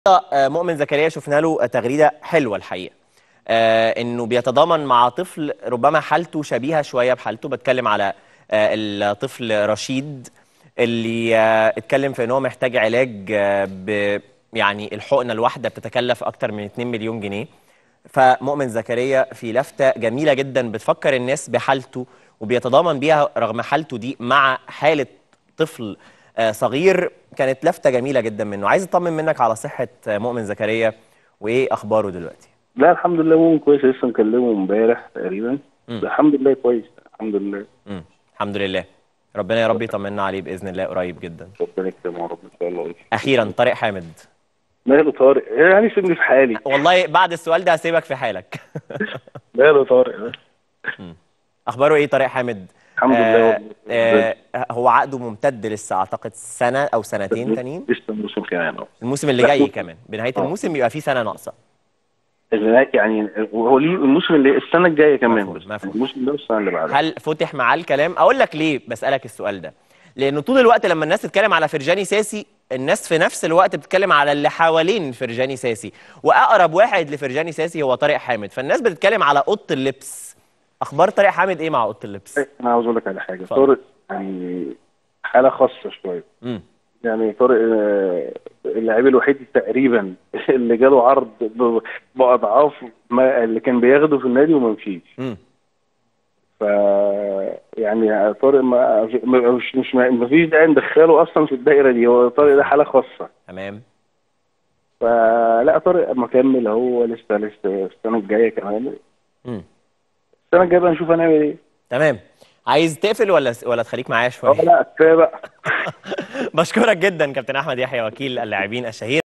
آه، مؤمن زكريا شفنا له تغريده حلوه الحقيقه آه، انه بيتضامن مع طفل ربما حالته شبيهه شويه بحالته بتكلم على آه، الطفل رشيد اللي آه، اتكلم في ان هو محتاج علاج آه، ب يعني الحقنه الواحده بتتكلف اكتر من 2 مليون جنيه فمؤمن زكريا في لفته جميله جدا بتفكر الناس بحالته وبيتضامن بيها رغم حالته دي مع حاله طفل آه، صغير كانت لفته جميله جدا منه عايز اطمن منك على صحه آه، مؤمن زكريا وايه اخباره دلوقتي لا الحمد لله مؤمن كويس لسه مكلمه امبارح تقريبا مم. الحمد لله كويس الحمد لله امم الحمد لله ربنا يا رب يطمنا عليه باذن الله قريب جدا ربنا يكرمه يا رب ان شاء الله اخيرا طارق حامد ماله طارق يعني سيبني في حالي والله بعد السؤال ده هسيبك في حالك ماله طارق ده اخباره ايه طارق حامد الحمد لله آه آه هو عقده ممتد لسه اعتقد سنه او سنتين تانيين لسه الموسم كمان اه الموسم اللي جاي كمان بنهايه آه. الموسم يبقى فيه سنه ناقصه النهاية يعني هو ليه الموسم اللي السنه الجايه كمان مفهوم، بس مفهوم. الموسم ده والسنه اللي بعدها هل فتح معاه الكلام اقول لك ليه بسالك السؤال ده لانه طول الوقت لما الناس تتكلم على فرجاني ساسي الناس في نفس الوقت بتتكلم على اللي حوالين فرجاني ساسي واقرب واحد لفرجاني ساسي هو طارق حامد فالناس بتتكلم على اوضه اللبس اخبار طارق حامد ايه مع اوضه اللبس انا عاوز اقول لك على حاجه اتفضل. طارق يعني حاله خاصه شويه امم يعني طارق آه، اللاعب الوحيد تقريبا اللي جاله عرض ب- باضعاف ما اللي كان بياخده في النادي وما مشيش امم ف يعني طارق ما ما- مش مش ما فيش داعي ندخله اصلا في الدايره دي هو طارق ده حاله خاصه تمام فلا طارق مكمل هو لسه لسه السنه الجايه كمان امم السنه الجايه بقى نشوف هنعمل ايه تمام عايز تقفل ولا ولا تخليك معايا اه شويه لا كفايه بقى بشكرك جدا كابتن احمد يحيى وكيل اللاعبين الشهير